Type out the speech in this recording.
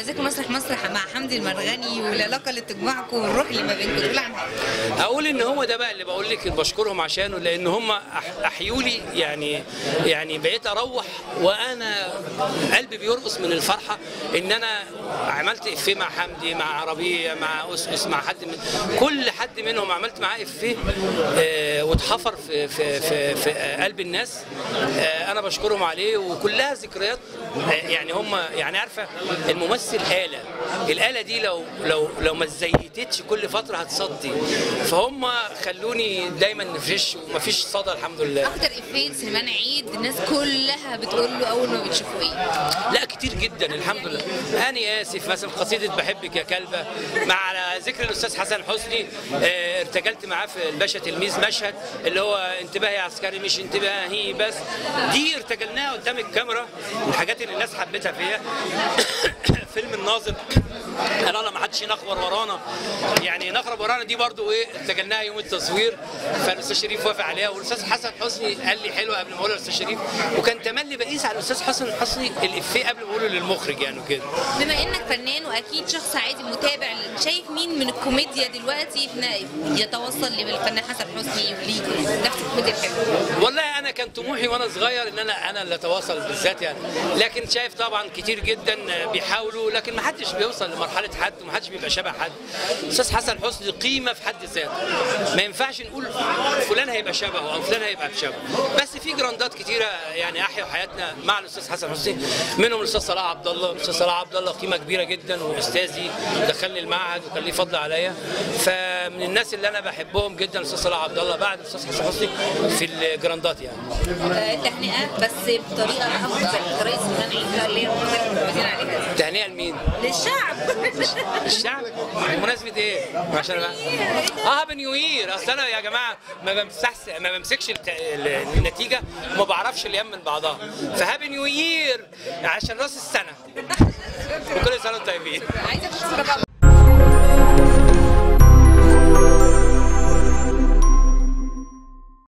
عايزاكم مسرح مسرح مع حمدي المرغني والعلاقه اللي بتجمعكم والروح اللي ما بينكم تقول عنها اقول ان هو ده بقى اللي بقول لك بشكرهم عشانه لان هم أح- احيوا لي يعني يعني بقيت اروح وانا قلبي بيرقص من الفرحه ان انا عملت افيه مع حمدي مع ربيع مع اسس مع حد من كل حد منهم عملت معاه افيه آه، واتحفر في في في, في قلب الناس آه، انا بشكرهم عليه وكلها ذكريات آه، يعني هم يعني عارفه الممثل آلة الآلة دي لو لو لو ما زيتتش كل فتره هتصدي فهم خلوني دايما نفرش ومفيش صدى الحمد لله اكتر افيه سليمان عيد الناس كلها بتقول له اول ما بتشوفه ايه لا كتير جدا الحمد لله اني اسف مثلا قصيده بحبك يا كلبه مع على ذكر الاستاذ حسن حسني آه، ارتجلت معاه في الباشا تلميذ مشهد اللي هو انتباه يا عسكري مش انتباهي بس دي ارتجلناها قدام الكاميرا من الحاجات اللي الناس حبتها فيها فيلم الناظر انا لا ما حدش ينخور ورانا يعني نخرب ورانا دي برضو ايه ارتجلناها يوم التصوير فالاستاذ شريف وافق عليها والاستاذ حسن حسني قال لي حلوه قبل ما اقولها للاستاذ شريف وكان تملي بقيس على الاستاذ حسن حسني الافيه قبل ما اقوله للمخرج يعني وكده بما انك فنان واكيد شخص عادي متابع شايف مين من الكوميديا دلوقتي إحنا يتوصل للفنان حسن حسني وليه نفس الكوميديا الحلوه والله انا كان طموحي وانا صغير ان انا انا اللي اتواصل بالذات يعني لكن شايف طبعا كتير جدا بيحاولوا لكن ما حدش بيوصل لمرحله حد وما حدش بيبقى شبه حد استاذ حسن حسني قيمه في حد ذاته ما ينفعش نقول فلان هيبقى شبهه او فلان هيبقى بشبهه بس في جراندات كتيره يعني احيوا حياتنا مع الاستاذ حسن حسني منهم الاستاذ صلاح عبد الله الاستاذ صلاح عبد الله قيمه كبيره جدا واستاذي دخلني المعهد وكان ليه فضل عليا فمن الناس اللي انا بحبهم جدا الاستاذ صلاح عبد الله بعد الاستاذ حسن حسني في الجراندات يعني آه، تهنئه بس بطريقه افضل طريقه سليمان عيد اللي هي متفقين عليها تهنئه لمين؟ للشعب الشعب بمناسبة ايه؟ عشان اه هابي نيو يير اصل انا يا جماعه ما بمسحش ما بمسكش الت- ال- النتيجه وما بعرفش الايام من بعضها فهابي نيو يير عشان راس السنه وكل سنه وانتم طيبين عايزه اشوف صوره بقى